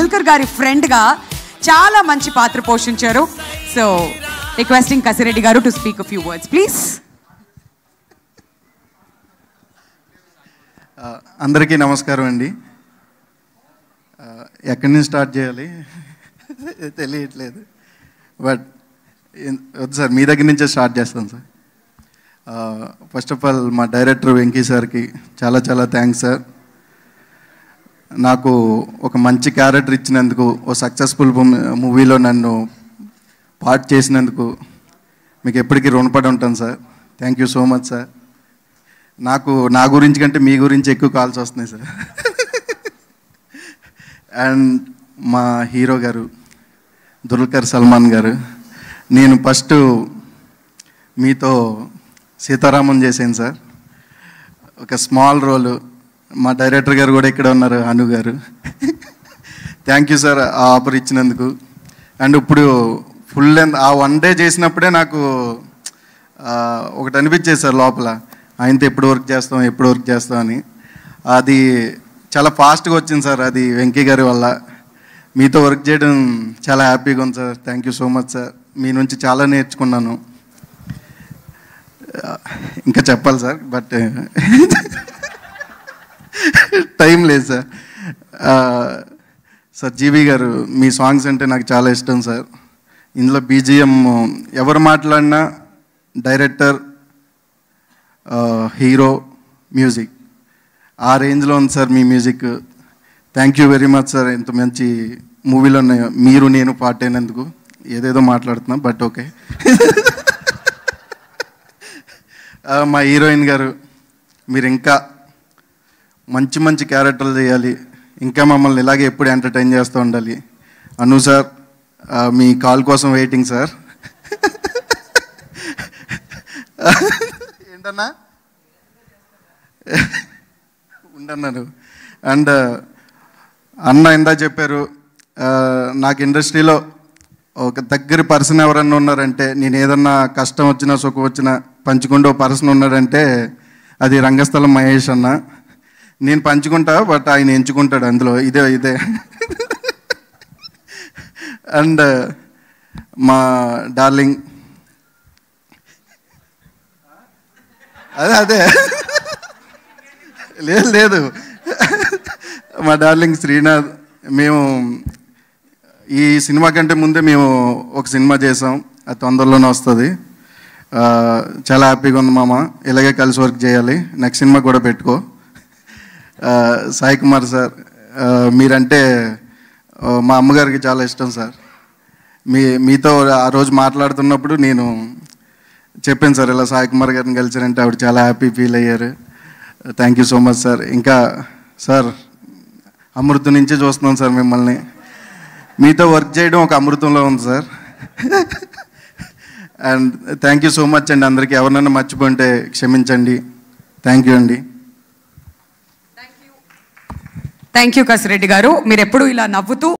టెండూల్కర్ గారి ఫ్రెండ్గా చాలా మంచి పాత్ర పోషించారు సో రిక్వెస్టింగ్ కసిరెడ్డి గారు to speak few words please ఆ, అందరికీ నమస్కారం అండి ఆ, ఎక్కడి నుంచి స్టార్ట్ చేయాలి తెలియట్లేదు బట్ ఎన్- వద్దు సార్ మీ దగ్గర నుంచే స్టార్ట్ చేస్తాను సార్ ఫస్ట్ ఆఫ్ ఆల్ మా డైరెక్టర్ వెంకీ సార్కి చాలా చాలా థ్యాంక్స్ సార్ నాకు ఒక మంచి క్యారెక్టర్ ఇచ్చినందుకు ఓ సక్సెస్ఫుల్ మూవీలో నన్ను పార్ట్ చేసినందుకు మీకు ఎప్పటికీ రుణపడి ఉంటాను sir thank you so much sir నాకు నా గురించి కంటే మీ గురించి ఎక్కువ కాల్స్ వస్తున్నాయి సార్ అండ్ మా హీరో గారు దుల్కర్ సల్మాన్ గారు నేను ఫస్ట్ మీతో సీతారామం చేశాను సార్ ఒక స్మాల్ రోలు మా డైరెక్టర్ గారు కూడా ఇక్కడ ఉన్నారు అను గారు థ్యాంక్ యూ సార్ ఆ ఆఫర్ ఇచ్చినందుకు అండ్ ఇప్పుడు ఫుల్ లెంత్ ఆ వన్ డే చేసినప్పుడే నాకు ఆ, ఒకటి అనిపించేది సార్ లోపల ఆయనతో ఎప్పుడు వర్క్ చేస్తాం ఎప్పుడు వర్క్ చేస్తాం అని అది చాలా ఫాస్ట్గా వచ్చింది సార్ అది వెంకీ గారి వల్ల మీతో వర్క్ చేయడం చాలా హ్యాపీగా ఉంది sir thank you so much sir మీ నుంచి చాలా నేర్చుకున్నాను ఆ, ఇంకా చెప్పాలి సార్ బట్ టైం లేదు సార్ ఆ, సార్ జీవి గారు మీ సాంగ్స్ అంటే నాకు చాలా ఇష్టం సార్ ఇందులో బీజిఎం ఎవరు మాట్లాడినా డైరెక్టర్ హీరో మ్యూజిక్ ఆ రేంజ్లో ఉంది సార్ మీ music thank you very much sir ఇంత మంచి మూవీలో మీరు నేను పార్ట్ అయినందుకు ఏదేదో మాట్లాడుతున్నా బట్ ఓకే మా హీరోయిన్ గారు మీరు ఇంకా మంచి మంచి క్యారెక్టర్లు చేయాలి ఇంకా మమ్మల్ని ఇలాగే ఎప్పుడు ఎంటర్టైన్ చేస్తూ ఉండాలి అను సార్ ఆ, మీ కాల్ కోసం వెయిటింగ్ సార్ ఏంటన్నా ఉండన్నాను అండ్ అన్న ఇందా చెప్పారు ఆ, నాకు ఇండస్ట్రీలో ఒక దగ్గర పర్సన్ ఎవరన్నా ఉన్నారంటే నేను ఏదన్నా కష్టం వచ్చినా సుఖం వచ్చినా పంచుకుంటూ పర్సన్ ఉన్నాడంటే అది రంగస్థలం మహేష్ అన్న నేను పంచుకుంటా బట్ ఆయన ఎంచుకుంటాడు అందులో ఇదే ఇదే అండ్ మా డార్లింగ్ అదే అదే లేదు లేదు మా డార్లింగ్ శ్రీనాథ్ మేము ఈ సినిమా కంటే ముందే మేము ఒక సినిమా చేసాం అది తొందరలోనే వస్తుంది ఆ, చాలా హ్యాపీగా ఉంది మామ ఇలాగే కలిసి వర్క్ చేయాలి నెక్స్ట్ సినిమా కూడా పెట్టుకో ఆ, సాయి కుమార్ సార్ ఆ, మీరంటే ఆ, మా అమ్మగారికి చాలా ఇష్టం సార్ మీ మీతో ఆ రోజు మాట్లాడుతున్నప్పుడు నేను చెప్పాను సార్ ఇలా సాయి కుమార్ గారిని కలిసారంటే ఆవిడ చాలా హ్యాపీ ఫీల్ అయ్యారు thank you so much sir ఇంకా సార్ అమృతం నుంచే చూస్తున్నాం సార్ మిమ్మల్ని మీతో వర్క్ చేయడం ఒక అమృతంలో ఉంది sir and thank you so much అండి అందరికీ ఎవరినైనా మర్చిపోంటే క్షమించండి థ్యాంక్ యూ అండి థ్యాంక్ యూ కసిరెడ్డి గారు మీరు ఎప్పుడు ఇలా నవ్వుతూ